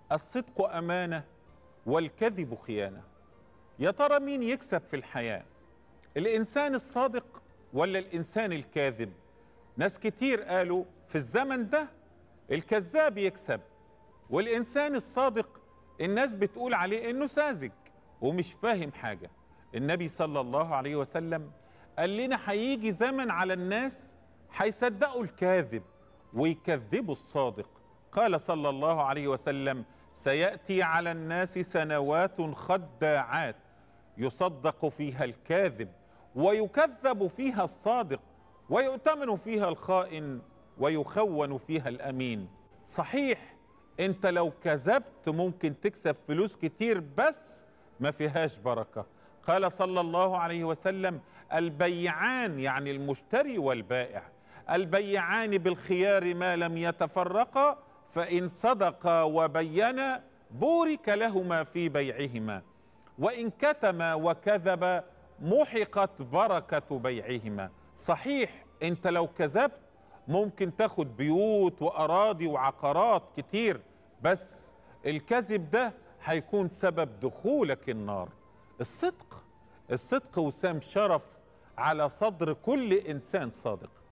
الصدق امانه والكذب خيانه يا ترى مين يكسب في الحياه الانسان الصادق ولا الانسان الكاذب ناس كتير قالوا في الزمن ده الكذاب يكسب والانسان الصادق الناس بتقول عليه انه ساذج ومش فاهم حاجه النبي صلى الله عليه وسلم قال لنا هيجي زمن على الناس هيصدقوا الكاذب ويكذبوا الصادق قال صلى الله عليه وسلم سياتي على الناس سنوات خداعات يصدق فيها الكاذب ويكذب فيها الصادق ويؤتمن فيها الخائن ويخون فيها الامين صحيح انت لو كذبت ممكن تكسب فلوس كتير بس ما فيهاش بركه قال صلى الله عليه وسلم البيعان يعني المشتري والبائع البيعان بالخيار ما لم يتفرقا فان صدقا وبينا بورك لهما في بيعهما وان كتما وكذبا محقت بركه بيعهما صحيح انت لو كذبت ممكن تاخد بيوت واراضي وعقارات كتير بس الكذب ده هيكون سبب دخولك النار الصدق الصدق وسام شرف على صدر كل انسان صادق